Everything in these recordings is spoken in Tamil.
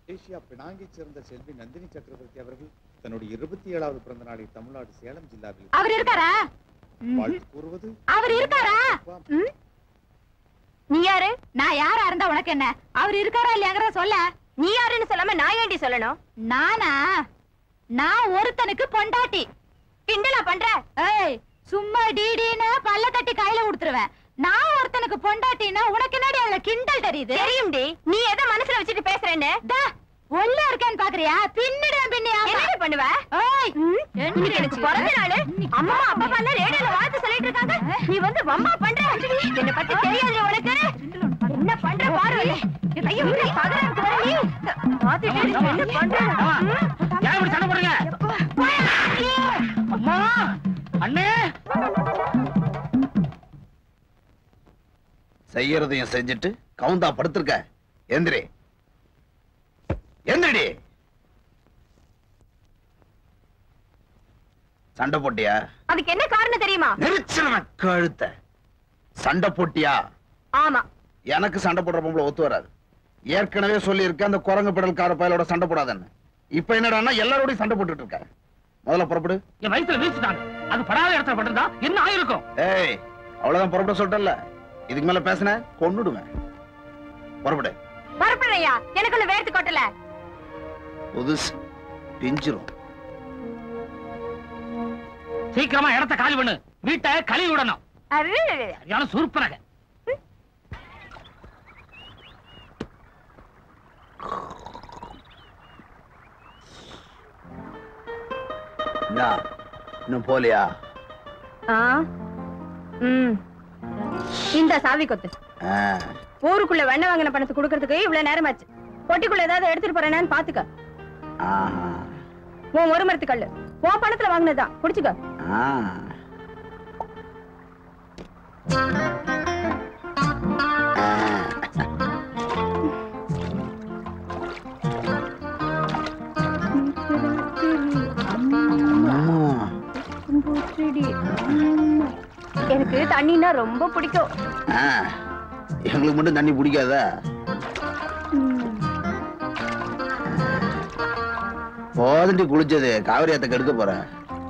மலேசியா பினாங்கைச் சேர்ந்த செல்வி நந்தினி சக்கரவர்த்தி அவர்கள் தன்னுடைய இருபத்தி ஏழாவது பிறந்த நாளை தமிழ்நாடு சேலம் ஜில்லாவில் அவர் இருக்காரா வாழ்த்து கூறுவது அவர் இருக்காரா ம்? நீ யாரு நான் யாரா இருந்தா உனக்கு என்ன அவர் இருக்காரா இல்லையாங்கறத சொல்ல நீ யாருன்னு சொல்லாம நான் ஏண்டி சொல்லணும் நானா நான் ஒருத்தனுக்கு பொண்டாட்டி கிண்டலா பண்ற ஏய் சும்மா டிடின்னு பல்ல தட்டி கையில கொடுத்துருவேன் நான் ஒருத்தனுக்கு பொண்டாட்டினா உனக்கு என்னடி அதுல கிண்டல் தெரியுது தெரியும்டி நீ எதை மனசுல வச்சுட்டு பேசுறேன்னு ஒல்ல இருக்கேன்னு பாக்குறியா பின்னிடுவேன் பின்னியா என்ன பண்ணுவ ஏய் இன்னைக்கு எனக்கு பிறந்த நாள் அம்மா அப்பா எல்லாம் ரேடியோல வாழ்த்து சொல்லிட்டு இருக்காங்க நீ வந்து வம்பா பண்ற என்ன பத்தி தெரியாது உனக்கு என்ன பண்ற பாரு ஐயோ உன்னை பகரத்துக்கு வர நீ பாத்துட்டு என்ன பண்ற ஏன் இப்படி சண்டை போடுறீங்க அம்மா அண்ணே செய்யறதையும் செஞ்சுட்டு கவுந்தா படுத்திருக்க எந்திரி எந்திரடி சண்டை போட்டியா அதுக்கு என்ன காரணம் தெரியுமா நெரிச்சல கழுத்த சண்டை போட்டியா ஆமா எனக்கு சண்டை போடுற பொம்பளை ஒத்து வராது ஏற்கனவே சொல்லியிருக்கேன் அந்த குரங்கு பெடல்கார பயலோட சண்டை போடாதன்னு இப்ப என்னடான்னா எல்லாரோடையும் சண்டை போட்டுட்டு இருக்க முதல்ல புறப்படு என் வயித்துல வீசிட்டாங்க அது படாத இடத்துல பட்டிருந்தா என்ன ஆயிருக்கும் ஏய் அவ்வளவுதான் புறப்பட சொல்லிட்டல இதுக்கு மேல பேசின கொன்னுடுவேன் புறப்படு பரப்புறையா எனக்குள்ள வேர்த்து கொட்டல புதுசு பிஞ்சிரும் சீக்கிரமா இடத்த காலி பண்ணு வீட்டை கழுவி விடணும் சரியான சுருப்பனக என்ன இன்னும் போலியா இந்த சாவி கொத்து ஆ, ஊருக்குள்ள வெண்ணெய் வாங்கின பணத்தை குடுக்கறதுக்கு இவ்வளவு நேரமாச்சு பொட்டிக்குள்ள ஏதாவது எடுத்துட்டு போறேனான்னு பாத்துக்க ஆஹா, உன் ஒரு மரத்து கல்லு உன் பணத்துல வாங்கினதுதான் குடிச்சுக்க ஆ. அம்மா. எனக்கு தண்ணினா ரொம்ப பிடிக்கும் ஆ, எங்களுக்கு மட்டும் தண்ணி பிடிக்காதா போதண்டி குளிச்சது காவிரி ஆத்த கெடுக்க போறேன்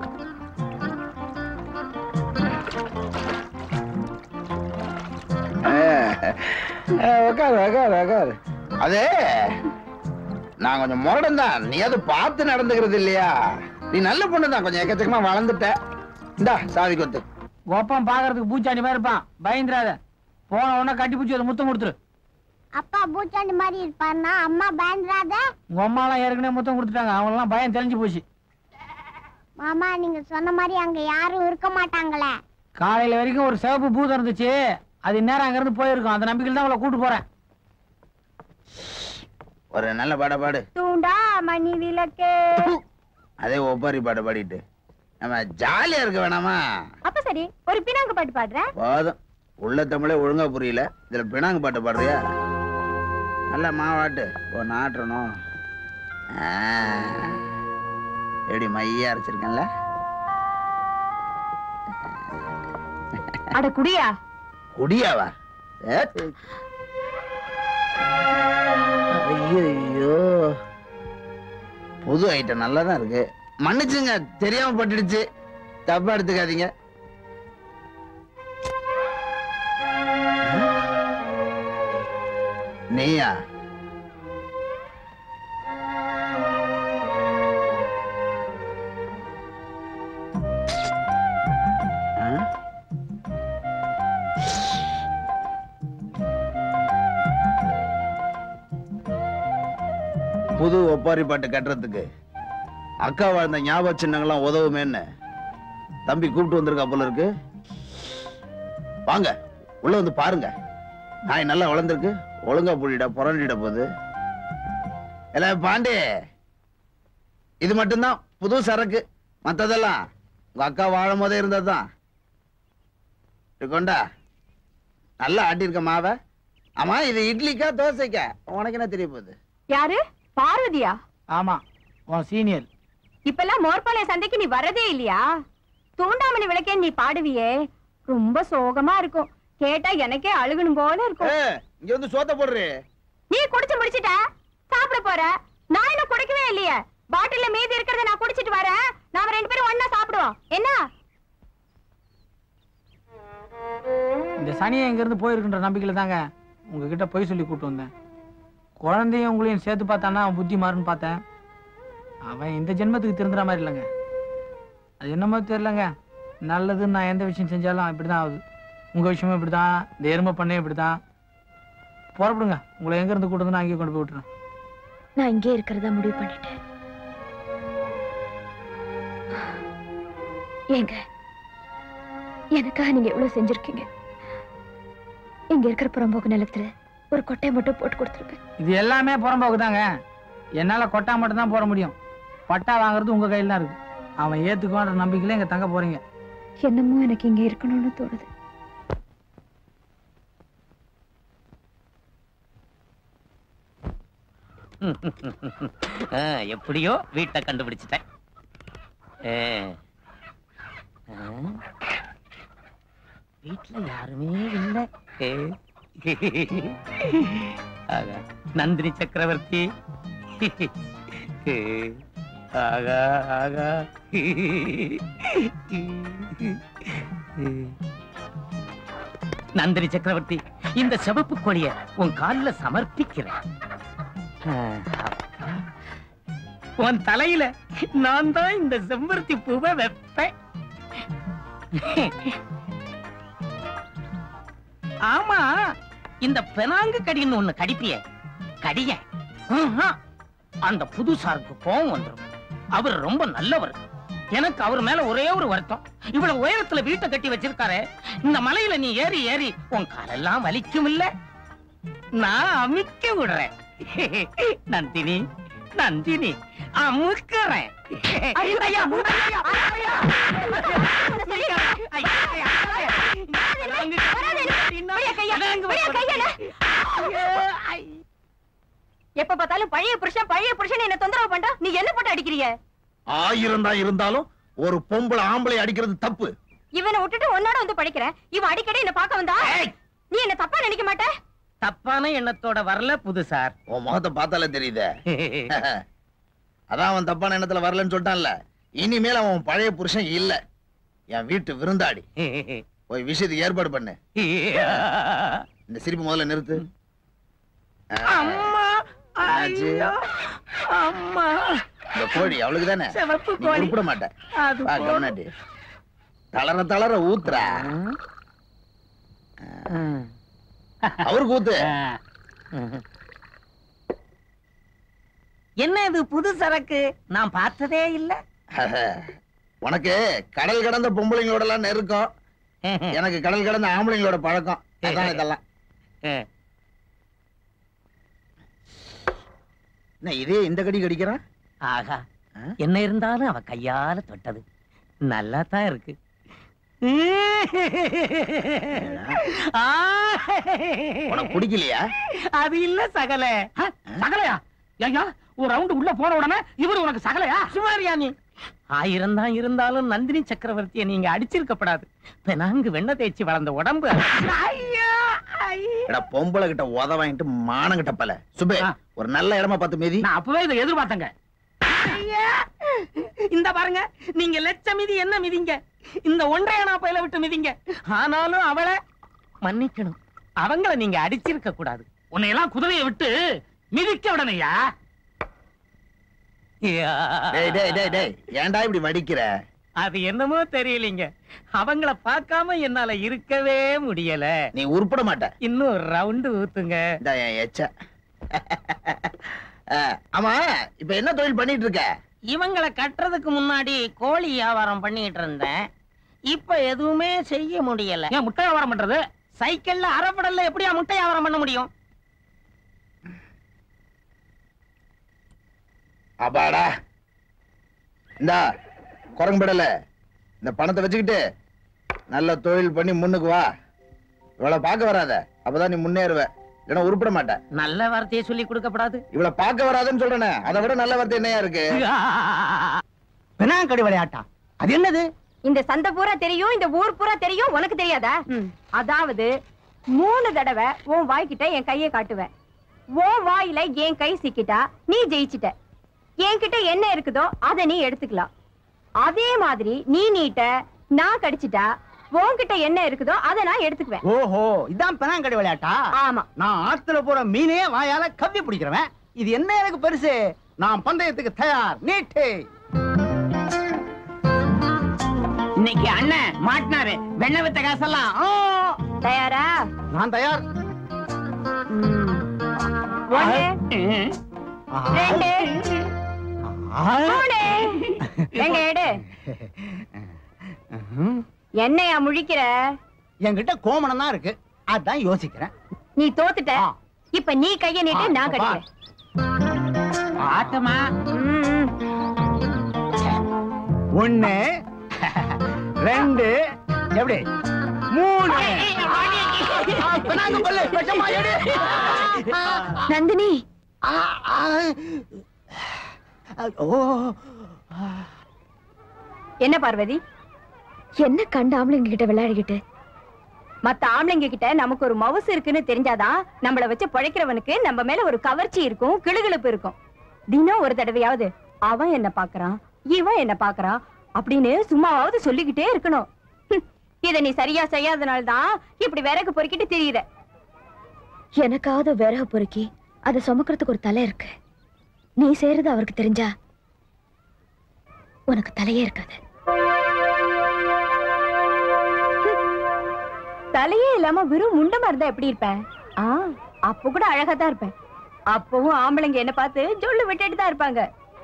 உக்காரு உக்காரு உக்காரு அதே நான் கொஞ்சம் முரடன் தான் நீ அது பார்த்து நடந்துக்கிறது இல்லையா நீ நல்ல பொண்ணு தான் கொஞ்சம் எக்கச்சக்கமா வளர்ந்துட்ட இந்தா சாவி கொத்து ஒப்பம் பாக்குறதுக்கு பூச்சாண்டி மாதிரி இருப்பான் பயந்துராத போன உடனே கட்டி பூச்சி அதை முத்தம் கொடுத்துரு அப்பா பூச்சாண்டி மாதிரி இருப்பாருன்னா அம்மா பயந்துராத உங்க அம்மா எல்லாம் ஏற்கனவே முத்தம் கொடுத்துட்டாங்க அவங்க எல்லாம் பயம் தெளிஞ்சு போச்சு மாமா நீங்க சொன்ன மாதிரி அங்க யாரும் இருக்க மாட்டாங்களே காலையில வரைக்கும் ஒரு சிவப்பு பூதம் இருந்துச்சு அது நேரம் அங்க இருந்து போயிருக்கும் அந்த நம்பிக்கையில் தான் உங்களை கூட்டு போறேன் ஒரு நல்ல பாட பாடு தூண்டா மணி விளக்கே அதே ஒப்பாரி பாட்டு பாடிட்டு நம்ம ஜாலியா இருக்க வேணாமா அப்ப சரி ஒரு பினாங்கு பாட்டு பாடுற போதும் உள்ள தமிழே ஒழுங்கா புரியல இதுல பினாங்கு பாட்டு பாடுறியா நல்ல மாவாட்டு ஓ நாட்டணும் ஆ. எப்படி மையா அரைச்சிருக்கேன்ல அட குடியா குடியாவா ஐயோ புது ஐட்டம் நல்லா தான் இருக்கு மன்னிச்சுங்க தெரியாம பட்டுடுச்சு தப்பா எடுத்துக்காதீங்க நீயா ஆ? புது ஒப்பாரி பாட்டு கட்டுறதுக்கு அக்கா வாழ்ந்த ஞாபக சின்னங்கள்லாம் உதவுமேன்னு தம்பி கூப்பிட்டு வந்திருக்கா போல இருக்கு வாங்க உள்ள வந்து பாருங்க நாய் நல்லா வளர்ந்துருக்கு ஒழுங்கா புடிட புரண்டிட போகுது இல்ல பாண்டி இது மட்டும்தான் புது சரக்கு மத்ததெல்லாம் உங்க அக்கா வாழும் போதே இருந்ததுதான் இது கொண்டா நல்லா ஆட்டியிருக்க மாவை ஆமா இது இட்லிக்கா தோசைக்கா உனக்கு என்ன தெரிய போகுது யாரு பார்வதியா ஆமா உன் சீனியர் இப்பெல்லாம் மோர்பாளைய சந்தைக்கு நீ வரதே இல்லையா தூண்டாமணி விளக்கே நீ பாடுவியே ரொம்ப சோகமா இருக்கும் கேட்டா எனக்கே அழுகணும் போல இருக்கும் ஏய், இங்க வந்து சோத்த போடுறே நீ குடிச்சு முடிச்சிட்ட சாப்பிட போற பாட்டில்ல மீதி இருக்கிறத நான் குடிச்சிட்டு வரேன் நாம ரெண்டு பேரும் ஒண்ணா சாப்பிடுவோம் என்ன இந்த சனியை இங்கேருந்து போயிருக்குன்ற நம்பிக்கையில தாங்க உங்ககிட்ட பொய் சொல்லி கூட்டு வந்தேன் குழந்தையும் உங்களையும் சேர்த்து பார்த்தானா அவன் புத்தி மாறுன்னு பார்த்தேன் அவன் இந்த ஜென்மத்துக்கு திருந்துற மாதிரி இல்லைங்க அது என்னமோ தெரியலங்க நல்லதுன்னு நான் எந்த விஷயம் செஞ்சாலும் இப்படி தான் ஆகுது உங்கள் விஷயமும் இப்படி தான் இந்த எருமை பண்ணையும் இப்படி தான் புறப்படுங்க உங்களை எங்கேருந்து கூட்டு வந்து நான் அங்கேயே கொண்டு போய் விட்டுறேன் நான் இங்கே இருக்கிறதா முடிவு பண்ணிட்டேன் ஏங்க எனக்காக நீங்க எவ்வளவு செஞ்சிருக்கீங்க இங்க இருக்கிற புறம்போக்கு நிலத்துல ஒரு கொட்டையை மட்டும் போட்டு கொடுத்துருப்பேன் இது எல்லாமே புறம்போக்கு தாங்க என்னால் கொட்டா மட்டும் தான் போட முடியும் பட்டா வாங்குறது உங்கள் கையில் தான் இருக்கு அவன் ஏற்றுக்குவான்ற நம்பிக்கையில இங்கே தங்க போகிறீங்க என்னமோ எனக்கு இங்க இருக்கணும்னு தோணுது ஆ, எப்படியோ வீட்டை கண்டுபிடிச்சிட்டேன் ஆ. ஆ. வீட்டுல யாருமே இல்லை ஏ. ஆகா, நந்தினி சக்கரவர்த்தி ஏ. ஆகா ஆகா நந்தினி சக்கரவர்த்தி இந்த சிவப்பு கொடிய உன் கால்ல சமர்ப்பிக்கிறேன் உன் தலையில நான் தான் இந்த செம்பருத்தி பூவை வைப்பேன் ஆமா இந்த பெனாங்கு கடின்னு ஒண்ணு கடிப்பிய கடிய அந்த புதுசாருக்கு கோவம் வந்துரும் அவர் ரொம்ப நல்லவர் எனக்கு அவர் மேல ஒரே ஒரு வருத்தம் இவ்வளவு உயரத்துல வீட்டை கட்டி வச்சிருக்காரு இந்த மலையில நீ ஏறி ஏறி உன் காலெல்லாம் வலிக்கும் இல்ல நான் அமிக்க விடுறேன் நந்தினி நந்தினி அமுக்கிறேன் ஐயா, ஐயா, ஐயா, ஐயா. ஐயா, ஐயா, ஐயா. எப்ப பார்த்தாலும் பழைய புருஷன் பழைய புருஷன் என்ன தொந்தரவு பண்றா நீ என்ன போட்டு அடிக்கிறிய ஆயிரம் தான் இருந்தாலும் ஒரு பொம்பளை ஆம்பளை அடிக்கிறது தப்பு இவனை விட்டுட்டு உன்னோட வந்து படிக்கிறேன் இவன் அடிக்கடி என்ன பார்க்க வந்தா ஏய், நீ என்ன தப்பா நினைக்க மாட்ட தப்பான எண்ணத்தோட வரல புதுசார் உன் முகத்தை பார்த்தாலே தெரியுதே அதான் அவன் தப்பான எண்ணத்துல வரலன்னு சொல்லிட்டான்ல இனிமேல் அவன் பழைய புருஷன் இல்ல என் வீட்டு விருந்தாடி போய் விஷயத்துக்கு ஏற்பாடு பண்ணு இந்த சிரிப்பு முதல்ல நிறுத்து அம்மா என்னாச்சு? ஐயோ, அம்மா இந்த கோழி அவளுக்கு தானே சிவப்பு நீ கோழி உருப்பிட மாட்ட அது வா போதும். கவனாட்டி தளர தளர ஊத்துறா அவருக்கு ஊத்து என்ன இது புது சரக்கு நான் பார்த்ததே இல்ல உனக்கு கடல் கடந்த பொம்பளைங்களோட எல்லாம் நெருக்கம் எனக்கு கடல் கடந்த ஆம்பளைங்களோட பழக்கம் அதான் இதெல்லாம் என்ன இதே இந்த கடி கடிக்கிறான் ஆகா ஆ? என்ன இருந்தாலும் அவ கையால தொட்டது நல்லா தான் இருக்கு ஆ. உனக்கு பிடிக்கலையா அது இல்ல சகல சகலையா ஐயா ஒரு ரவுண்டு உள்ள போன உடனே இவரு உனக்கு சகலையா சுமாரியா நீ ஆயிரம் தான் இருந்தாலும் நந்தினி சக்கரவர்த்தியை நீங்க அடிச்சிருக்கப்படாது பெனாங்கு வெண்ண தேய்ச்சி வளர்ந்த உடம்பு ஐயா, ஐயா. எடா பொம்பளை கிட்ட உத வாங்கிட்டு மானம் கிட்ட பல சுபே ஆ. ஒரு நல்ல இடமா பார்த்து மீதி நான் அப்பவே இதை எதிர்பார்த்தங்க ஐயா! இந்த பாருங்க நீங்க லட்ச மிதி என்ன மிதிங்க இந்த ஒன்றைய நான் பயில விட்டு மிதிங்க ஆனாலும் அவளை மன்னிக்கணும் அவங்கள நீங்க அடிச்சிருக்க கூடாது உன்னை எல்லாம் குதிரையை விட்டு மிதிக்க உடனேயா டேய் டேய் டேய் டேய் ஏன்டா இப்படி வடிக்கிற அது என்னமோ தெரியலீங்க அவங்கள பார்க்காம என்னால இருக்கவே முடியல நீ உருப்பட மாட்ட இன்னும் ஒரு ரவுண்டு ஊத்துங்க இந்த என் எச்ச ஆ, ஆமா இப்ப என்ன தொழில் பண்ணிட்டு இருக்க இவங்களை கட்டுறதுக்கு முன்னாடி கோழி வியாபாரம் பண்ணிட்டு இருந்தேன் இப்ப எதுவுமே செய்ய முடியல ஏன் முட்டை வியாபாரம் பண்றது சைக்கிள்ல அரைப்படல்ல எப்படியா முட்டை வியாபாரம் பண்ண முடியும் அப்பாடா இந்தா குரங்குபடல இந்த பணத்தை வச்சுக்கிட்டு நல்ல தொழில் பண்ணி முன்னுக்கு வா இவளை பார்க்க வராத அப்பதான் நீ முன்னேறுவ இல்லைன்னா உருப்பிட மாட்ட நல்ல வார்த்தையை சொல்லி கொடுக்கப்படாது இவளை பார்க்க வராதுன்னு சொல்றேனே அதை விட நல்ல வார்த்தை என்னையா இருக்கு பெனாங்கடி விளையாட்டா அது என்னது இந்த சந்தை பூரா தெரியும் இந்த ஊர் பூரா தெரியும் உனக்கு தெரியாதா அதாவது மூணு தடவை உன் வாய்க்கிட்ட என் கையை காட்டுவேன் உன் வாயில என் கை சிக்கிட்டா நீ ஜெயிச்சிட்ட என்கிட்ட என்ன இருக்குதோ அத நீ எடுத்துக்கலாம் அதே மாதிரி நீ நீட்ட நான் கடிச்சிட்டா உன்கிட்ட என்ன இருக்குதோ அத நான் எடுத்துக்குவேன் ஓஹோ இதான் பெனாங்கடை விளையாட்டா ஆமா நான் ஆத்துல போற மீனே வாயால கவ்வி பிடிக்கிறவன் இது என்ன எனக்கு பெருசு நான் பந்தயத்துக்கு தயார் நீட்டு இன்னைக்கு அண்ணன் மாட்டினாரு வெண்ணெய் வித்த காசெல்லாம் ஆ. தயாரா நான் தயார் ம். ஒண்ணு ம். ரெண்டு மூணு எங்க எடு என்னையா முழிக்கிற என்கிட்ட கோமணம் தான் இருக்கு அதான் யோசிக்கிறேன் நீ தோத்துட்ட ஆ. இப்ப நீ கைய நீட்டு ஆ, நான் அப்பா. கடிக்கிறேன் ஆட்டமா ம், ம். ஒண்ணு ரெண்டு எப்படி மூணு ஆ, பெனாங்கு பல்லு, விஷமா எடு. நந்தினி ஆ, ஆ. ஓ என்ன பார்வதி என்ன கண்ட ஆம்பளைங்க கிட்ட விளையாடிக்கிட்டு மத்த ஆம்பளைங்க கிட்ட நமக்கு ஒரு மவுசு இருக்குன்னு தெரிஞ்சாதான் நம்மள வச்சு பழைக்கிறவனுக்கு நம்ம மேல ஒரு கவர்ச்சி இருக்கும் கிளுகிளுப்பு இருக்கும் தினம் ஒரு தடவையாவது அவன் என்ன பாக்குறான் இவன் என்ன பாக்குறான் அப்படின்னு சும்மாவாவது சொல்லிக்கிட்டே இருக்கணும் ஹம், இத நீ சரியா செய்யாதனால தான் இப்படி விறகு பொறுக்கிட்டு தெரியுற எனக்காவது விறகு பொறுக்கி அதை சுமக்கிறதுக்கு ஒரு தலை இருக்கு நீ செய்யறது அவருக்கு தெரிஞ்சா உனக்கு தலையே இருக்காது தலையே இல்லாம வெறும் முண்டமா இருந்தா எப்படி இருப்பேன் ஆ அப்ப கூட அழகா தான் இருப்பேன் அப்பவும் ஆம்பளைங்க என்ன பார்த்து ஜொல்லு விட்டுட்டு தான் இருப்பாங்க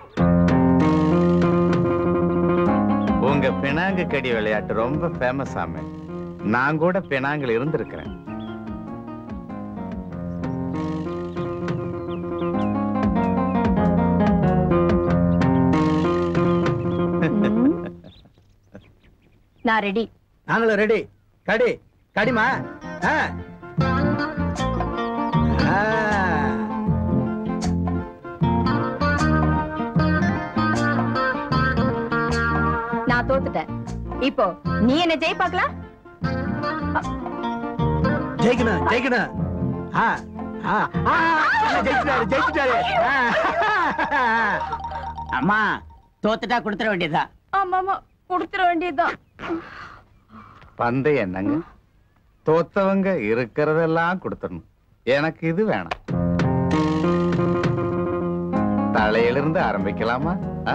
உங்க பினாங்கு கடி விளையாட்டு ரொம்ப ஃபேமஸ் ஆமே நான் கூட பினாங்கில் இருந்திருக்கிறேன் ம். நான் ரெடி நாங்களும் ரெடி கடி கடிமா ஆ. ஆ. நான் தோத்துட்டேன் இப்போ நீ என்ன ஜெய் பார்க்கலாம் ஜெயிக்கணும் ஜெயிக்கணும் ஆ ஆ ஆ ஜெயிச்சிட்டாரு ஜெயிச்சிட்டாரு ஆ. அம்மா தோத்துட்டா கொடுத்துட வேண்டியதா ஆமா ஆமா கொடுத்துட வேண்டியதுதான் பந்தயம் என்னங்க தோத்தவங்க இருக்கிறதெல்லாம் கொடுத்துடணும் எனக்கு இது வேணாம் தலையிலிருந்து ஆரம்பிக்கலாமா ஆ?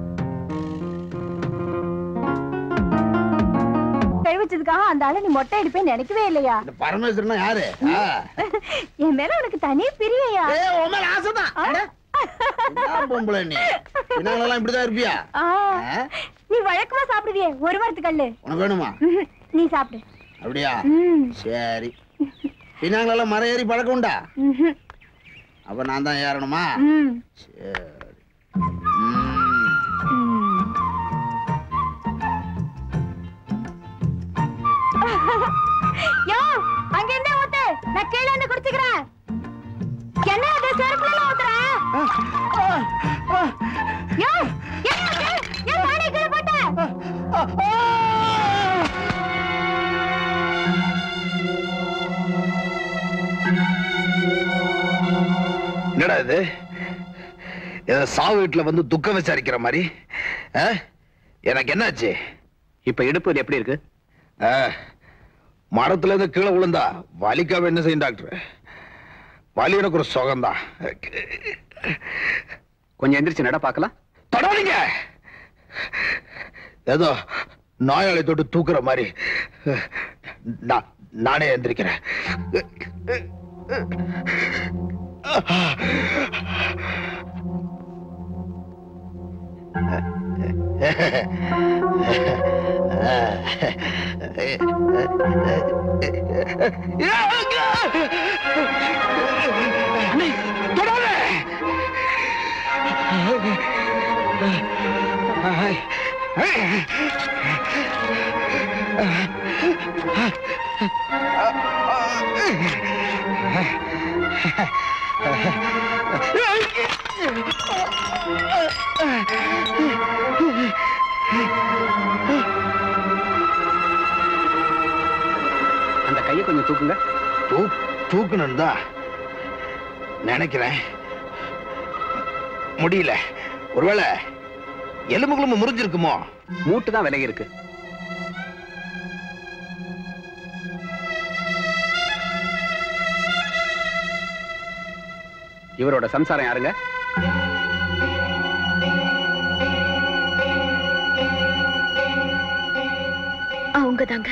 கழிவச்சதுக்காக அந்த ஆளை நீ மொட்டை அடிப்பேன்னு நினைக்கவே இல்லையா இந்த பரமேஸ்வரனா யாரு ஆ. என் மேல உனக்கு தனி பிரியையா ஏய், உன் மேல ஆசைதான். அட. என்ன பொம்பளை நீ பின்னாலெல்லாம் இப்படிதான் இருப்பியா ஆ, ஆ? நீ வழக்கமா சாப்பிடுவியே ஒரு வாரத்துக்கு கல்லு உனக்கு வேணுமா ம்ஹும். நீ சாப்பிடு அப்படியா ம், சரி பின்னாங்களெல்லாம் மரம் ஏறி பழக்கம் உண்டா ம்ஹும். அப்ப நான் தான் ஏறணுமா ம், சரி ம். ம். யோ அங்க என்ன ஊத்து நான் கீழே இருந்து குடிச்சுக்கிறேன் என்ன அது செருப்புல ஊத்துற யோ என்ன அது? ஏன் நானே கீழே போட்டேன் என்னடா இது ஏதோ சாவு வீட்டுல வந்து துக்கம் விசாரிக்கிற மாதிரி ஆ? எனக்கு என்னாச்சு இப்ப இடுப்பு எப்படி இருக்கு ஆ, மரத்துல இருந்து கீழே விழுந்தா வலிக்காம என்ன செய்யும் டாக்டர் வலி எனக்கு ஒரு சுகம்தான் கொஞ்சம் எந்திரிச்சு நட பார்க்கலாம் தொடாதீங்க ஏதோ நோயாளி தொட்டு தூக்குற மாதிரி நான் நானே எந்திரிக்கிறேன் தொடாதே அந்த கையை கொஞ்சம் தூக்குங்க தூ தூக்கணும் தான் நினைக்கிறேன் முடியல ஒருவேளை எலும்புகளும் முறிஞ்சிருக்குமோ மூட்டு தான் விலகி இருக்கு இவரோட சம்சாரம் யாருங்க அவங்க தாங்க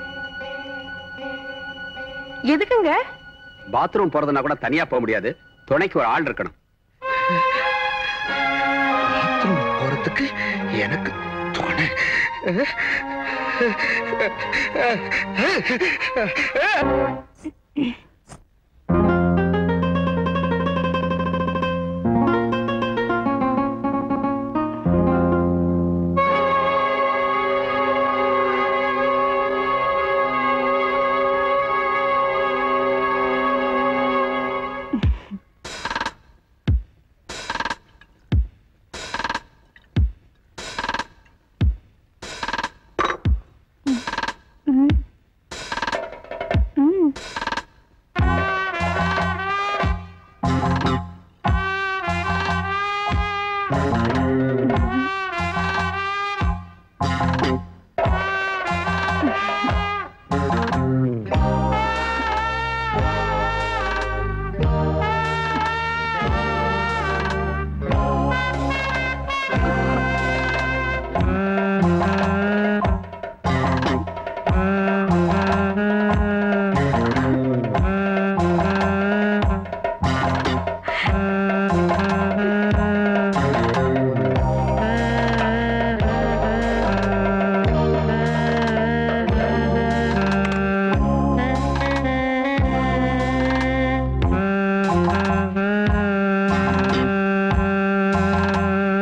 எதுக்குங்க பாத்ரூம் போறதுனா கூட தனியா போக முடியாது துணைக்கு ஒரு ஆள் இருக்கணும் பாத்ரூம் போறதுக்கு எனக்கு துணை